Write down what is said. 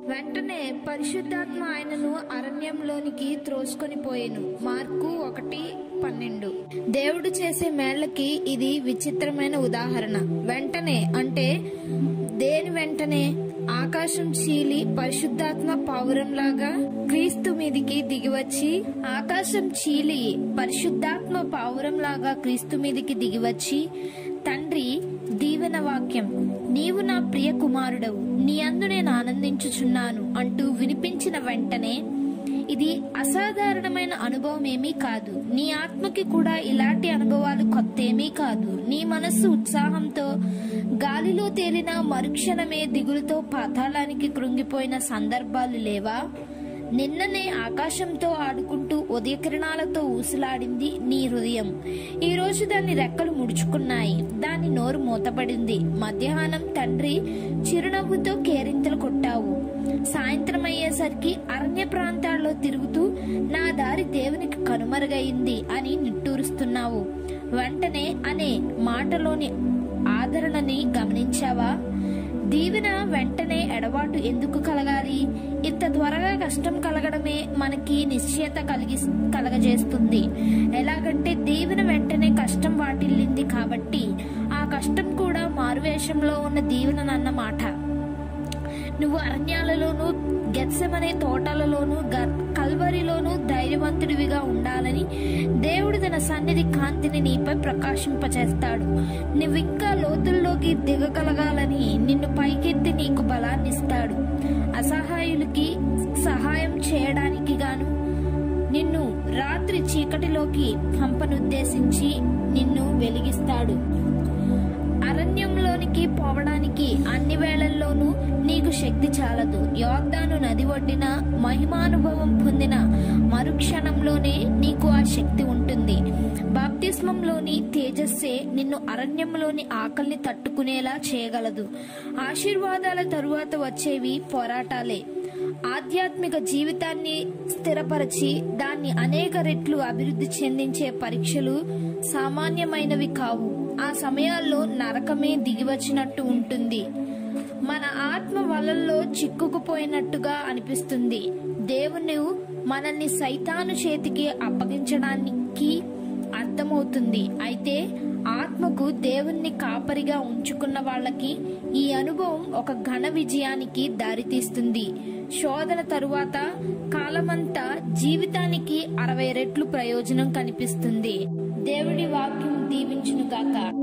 వెంటనే పరిశుద్ధాత్మ ఆయనను అరణ్యంలోనికి త్రోసుకొని పోయెను మార్కు ఒకటి పన్నెండు దేవుడు చేసే మేళ్లకి ఇది విచిత్రమైన ఉదాహరణ వెంటనే అంటే దేని వెంటనే ఆకాశం చీలి పరిశుద్ధాత్మ పావురంలాగా క్రీస్తు మీదికి దిగివచ్చి ఆకాశం చీలి పరిశుద్ధాత్మ పావురంలాగా క్రీస్తు మీదికి దిగివచ్చి తండ్రి దీవెన వాక్యం నీవు నా ప్రియ కుమారుడవు నీ అందు నేను ఆనందించుచున్నాను అంటూ వినిపించిన వెంటనే ఇది అసాధారణమైన అనుభవం ఏమీ కాదు నీ ఆత్మకి కూడా ఇలాంటి అనుభవాలు కొత్త ఏమీ కాదు నీ మనస్సు ఉత్సాహంతో గాలిలో తేలిన మరుక్షణమే దిగులుతో పాతాళానికి కృంగిపోయిన సందర్భాలు లేవా నిన్ననే ఆకాశంతో ఆడుకుంటూ ఉదయకిరణాలతో ఊసులాడింది నీ హృదయం ఈ రోజు దాని రెక్కలు ముడుచుకున్నాయి దాని నోరు మూతపడింది మధ్యాహ్నం తండ్రి చిరునవ్వుతో కేరింతలు కొట్టావు సాయంత్రం అయ్యేసరికి అరణ్య ప్రాంతాల్లో తిరుగుతూ నా దారి దేవునికి కనుమరుగయింది అని నిట్టూరుస్తున్నావు వెంటనే అనే మాటలోని ఆదరణని గమనించావా దీవెన వెంటనే ఎడబాటు ఎందుకు కలగాలి ఇంత త్వరగా కష్టం కలగడమే మనకి నిశ్చయత కలిగి కలగజేస్తుంది ఎలాగంటే దీవెన వెంటనే కష్టం వాటిల్లింది కాబట్టి ఆ కష్టం కూడా మారువేషంలో ఉన్న దీవెనన్నమాట నువ్వు అరణ్యాలలోనూ గెత్సమనే తోటలలోనూ గ- కల్వరిలోనూ ధైర్యవంతుడివిగా ఉండాలని దేవుడు తన సన్నిధి కాంతిని నీపై ప్రకాశింపచేస్తాడు నువ్వింకా లోతుల్లోకి దిగగలగాలని నిన్ను పైకెత్తి నీకు బలాన్నిస్తాడు అసహాయులకి సహాయం చేయడానికి గాను నిన్ను రాత్రి చీకటిలోకి పంపనుద్దేశించి నిన్ను వెలిగిస్తాడు అరణ్యంలోనికి పోవడానికి అన్ని వేళల్లోనూ నీకు శక్తి చాలదు యోర్దాను నది ఒడ్డిన మహిమానుభవం పొందిన మరుక్షణంలోనే నీకు ఆ శక్తి ఉంటుంది బాప్తిస్మంలోని తేజస్సే నిన్ను అరణ్యంలోని ఆకలిని తట్టుకునేలా చేయగలదు ఆశీర్వాదాల తరువాత వచ్చేవి పోరాటాలే ఆధ్యాత్మిక జీవితాన్ని స్థిరపరచి దాన్ని అనేక రెట్లు అభివృద్ధి చెందించే పరీక్షలు సామాన్యమైనవి కావు ఆ సమయాల్లో నరకమే దిగివచ్చినట్టు ఉంటుంది మన ఆత్మ వలల్లో చిక్కుకుపోయినట్టుగా అనిపిస్తుంది దేవుని మనల్ని సైతాను చేతికి అప్పగించడానికి అర్థమవుతుంది అయితే ఆత్మకు దేవుణ్ణి కాపరిగా ఉంచుకున్న వాళ్ళకి ఈ అనుభవం ఒక ఘన విజయానికి దారితీస్తుంది శోధన తరువాత కాలమంతా జీవితానికి అరవై రెట్లు ప్రయోజనం కనిపిస్తుంది దేవుడి వాక్యం దీవించును గాక